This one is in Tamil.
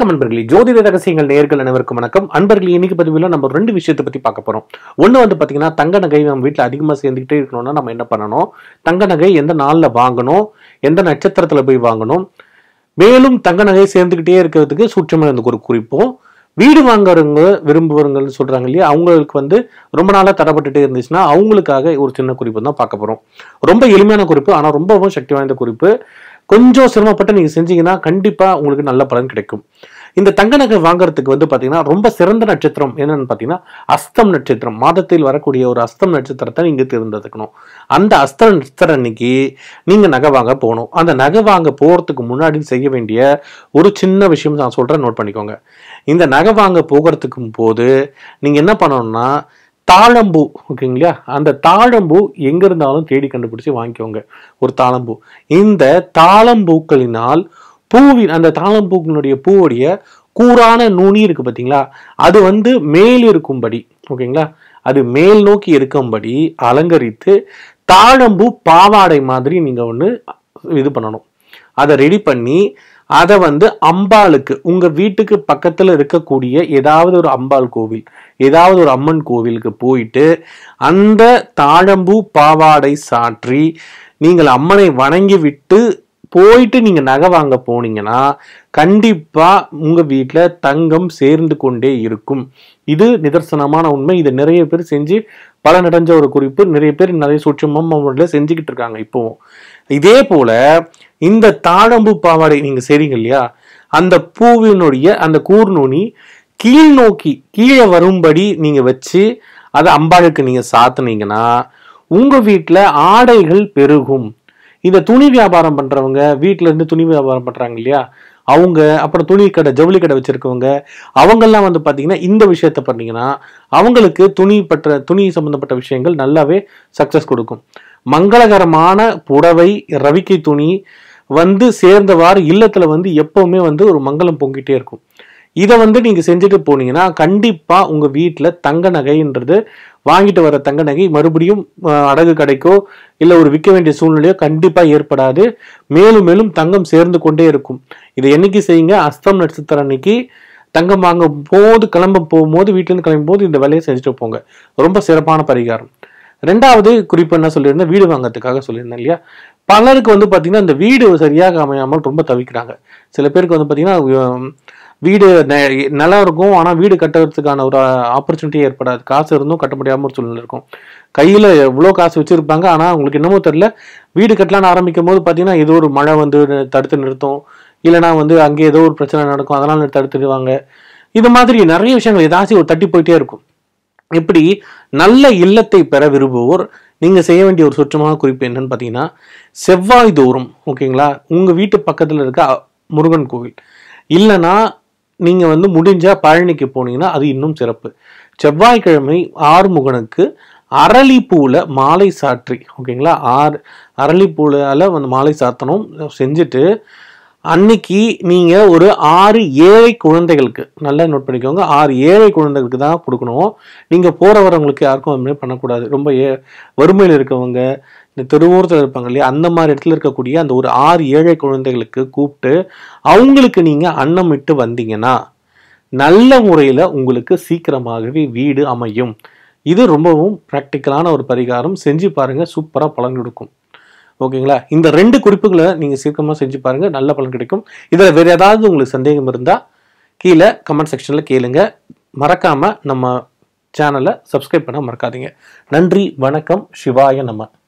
வணக்கம் அன்பர்களே ஜோதிட ரகசியங்கள் நேர்கள் அனைவருக்கும் வணக்கம் அன்பர்களே இன்னைக்கு பதிவில் நம்ம ரெண்டு விஷயத்தை பத்தி பார்க்க போறோம் ஒண்ணு வந்து பாத்தீங்கன்னா தங்க நகை நம்ம வீட்டில் அதிகமா சேர்ந்துக்கிட்டே இருக்கணும்னா நம்ம என்ன பண்ணணும் தங்க நகை எந்த நாள்ல வாங்கணும் எந்த நட்சத்திரத்துல போய் வாங்கணும் மேலும் தங்க நகை சேர்ந்துக்கிட்டே இருக்கிறதுக்கு சூட்சமா இருந்த ஒரு குறிப்பும் வீடு வாங்குறவங்க விரும்புவவங்கன்னு சொல்றாங்க இல்லையா அவங்களுக்கு வந்து ரொம்ப நாளா தடப்பட்டுட்டே இருந்துச்சுன்னா அவங்களுக்காக ஒரு சின்ன குறிப்பு தான் பார்க்க போறோம் ரொம்ப எளிமையான குறிப்பு ஆனா ரொம்பவும் சக்தி வாய்ந்த குறிப்பு கொஞ்சம் சிரமப்பட்டு நீங்க செஞ்சீங்கன்னா கண்டிப்பா உங்களுக்கு நல்ல பலன் கிடைக்கும் இந்த தங்க நகை வாங்குறதுக்கு வந்து பாத்தீங்கன்னா ரொம்ப சிறந்த நட்சத்திரம் என்னன்னு பாத்தீங்கன்னா அஸ்தம் நட்சத்திரம் மாதத்தில் வரக்கூடிய ஒரு அஸ்தம் நட்சத்திரத்தை நீங்க தேர்ந்தெடுக்கணும் அந்த அஸ்த நட்சத்திரம் அன்னைக்கு நீங்க நகை வாங்க போகணும் அந்த நகை வாங்க போறதுக்கு முன்னாடி செய்ய வேண்டிய ஒரு சின்ன விஷயம் நான் சொல்றேன் நோட் பண்ணிக்கோங்க இந்த நகை வாங்க போகிறதுக்கும் போது நீங்க என்ன பண்ணணும்னா தாழம்பூ ஓகேங்களா அந்த தாழம்பூ எங்க இருந்தாலும் தேடி கண்டுபிடிச்சு வாங்கிக்கோங்க ஒரு தாழம்பூ இந்த தாழம்பூக்களினால் பூவின் அந்த தாழம்பூக்களுடைய பூவுடைய கூரான நுனி இருக்கு பாத்தீங்களா அது வந்து மேல் இருக்கும்படி ஓகேங்களா அது மேல் நோக்கி இருக்கும்படி அலங்கரித்து தாழம்பூ பாவாடை மாதிரி நீங்க ஒன்று இது பண்ணணும் அதை ரெடி பண்ணி அதை வந்து அம்பாளுக்கு உங்க வீட்டுக்கு பக்கத்துல இருக்கக்கூடிய ஏதாவது ஒரு அம்பாள் கோவில் ஏதாவது ஒரு அம்மன் கோவிலுக்கு போயிட்டு அந்த தாழம்பூ பாவாடை சாற்றி நீங்கள் அம்மனை வணங்கி விட்டு போயிட்டு நீங்க நகை வாங்க போனீங்கன்னா கண்டிப்பா உங்க வீட்ல தங்கம் சேர்ந்து கொண்டே இருக்கும் இது நிதர்சனமான உண்மை இதை நிறைய பேர் செஞ்சு பலனடைஞ்ச ஒரு குறிப்பு நிறைய பேர் நிறைய சூட்சமம் முறையில் செஞ்சுக்கிட்டு இருக்காங்க இப்போவும் இதே போல இந்த தாழம்பூ பாவாடை நீங்க செய்றீங்க இல்லையா அந்த பூவினுடைய அந்த கூர்நுனி கீழ் நோக்கி கீழே வரும்படி நீங்க வச்சு அதை அம்பாளுக்கு நீங்க சாத்துனீங்கன்னா உங்க வீட்டுல ஆடைகள் பெருகும் இந்த துணி வியாபாரம் பண்றவங்க வீட்ல இருந்து துணி வியாபாரம் பண்றாங்க இல்லையா அவங்க அப்புறம் துணி கடை ஜவுளி கடை வச்சிருக்கவங்க அவங்கெல்லாம் வந்து பாத்தீங்கன்னா இந்த விஷயத்த பண்ணீங்கன்னா அவங்களுக்கு துணி பற்ற துணி சம்பந்தப்பட்ட விஷயங்கள் நல்லாவே சக்சஸ் கொடுக்கும் மங்களகரமான புடவை ரவிக்கை துணி வந்து சேர்ந்தவாறு இல்லத்துல வந்து எப்பவுமே வந்து ஒரு மங்களம் பொங்கிட்டே இருக்கும் இதை வந்து நீங்க செஞ்சுட்டு போனீங்கன்னா கண்டிப்பா உங்க வீட்டுல தங்க நகைன்றது வாங்கிட்டு வர தங்க நகை மறுபடியும் அஹ், அடகு கடைக்கோ இல்ல ஒரு விற்க வேண்டிய சூழ்நிலையோ கண்டிப்பா ஏற்படாது மேலும் மேலும் தங்கம் சேர்ந்து கொண்டே இருக்கும் இதை என்னைக்கு செய்யுங்க அஸ்தம் நட்சத்திரம் அன்னைக்கு தங்கம் வாங்க போது கிளம்ப போகும்போது வீட்டுல இருந்து கிளம்பும் போது இந்த வேலையை செஞ்சுட்டு போங்க ரொம்ப சிறப்பான பரிகாரம் ரெண்டாவது குறிப்பு என்ன சொல்லியிருந்தேன் வீடு வாங்குறதுக்காக சொல்லியிருந்தேன் இல்லையா பலருக்கு வந்து பாத்தீங்கன்னா இந்த வீடு சரியாக அமையாமல் ரொம்ப தவிக்கிறாங்க சில பேருக்கு வந்து பாத்தீங்கன்னா உம், வீடு நெ- நிலம் இருக்கும் ஆனா வீடு கட்டுறதுக்கான ஒரு ஆப்பர்ச்சுனிட்டி ஏற்படாது காசு இருந்தும் கட்ட முடியாம ஒரு சூழ்நிலை இருக்கும் கையில எவ்வளோ காசு வச்சிருப்பாங்க ஆனா உங்களுக்கு என்னமோ தெரியல வீடு கட்டலாம்னு ஆரம்பிக்கும் போது பாத்தீங்கன்னா ஏதோ ஒரு மழை வந்து தடுத்து நிறுத்தும் இல்லைன்னா வந்து அங்கே ஏதோ ஒரு பிரச்சனை நடக்கும் அதனால தடுத்துடுவாங்க இது மாதிரி நிறைய விஷயங்கள் ஏதாச்சும் ஒரு தட்டி போயிட்டே இருக்கும் இப்படி நல்ல இல்லத்தை பெற விரும்புவோர் நீங்க செய்ய வேண்டிய ஒரு சுற்றமான குறிப்பு என்னன்னு பார்த்தீங்கன்னா செவ்வாய் தோறும் ஓகேங்களா உங்க வீட்டு பக்கத்துல இருக்க அ- முருகன் கோவில் இல்லைன்னா நீங்க வந்து முடிஞ்சா பழனிக்கு போனீங்கன்னா அது இன்னும் சிறப்பு செவ்வாய்க்கிழமை ஆறுமுகனுக்கு அரளிப்பூவில் மாலை சாற்றி ஓகேங்களா ஆறு அரளிப்பூவில் வந்து மாலை சாத்தணும் செஞ்சுட்டு அன்னைக்கு நீங்க ஒரு ஆறு ஏழை குழந்தைகளுக்கு நல்லா நோட் பண்ணிக்கோங்க ஆறு ஏழை குழந்தைகளுக்கு தான் கொடுக்கணும் நீங்க போற வரவங்களுக்கு யாருக்கும் அது மாதிரி பண்ணக்கூடாது ரொம்ப ஏ வறுமையில் இருக்கவங்க இந்த தெருவோரத்தில் இருப்பாங்க இல்லையா அந்த மாதிரி இடத்துல இருக்கக்கூடிய அந்த ஒரு ஆறு ஏழை குழந்தைகளுக்கு கூப்பிட்டு அவங்களுக்கு நீங்க அன்னம் இட்டு வந்தீங்கன்னா நல்ல முறையில உங்களுக்கு சீக்கிரமாகவே வீடு அமையும் இது ரொம்பவும் ப்ராக்டிக்கலான ஒரு பரிகாரம் செஞ்சு பாருங்க சூப்பரா பலன் கொடுக்கும் ஓகேங்களா இந்த ரெண்டு குறிப்புகளை நீங்க சீக்கிரமா செஞ்சு பாருங்க நல்ல பலன் கிடைக்கும் இதுல வேற ஏதாவது உங்களுக்கு சந்தேகம் இருந்தா கீழே கமெண்ட் செக்ஷன்ல கேளுங்க மறக்காம நம்ம சேனலை சப்ஸ்கிரைப் பண்ண மறக்காதீங்க நன்றி வணக்கம் சிவாய நம்ம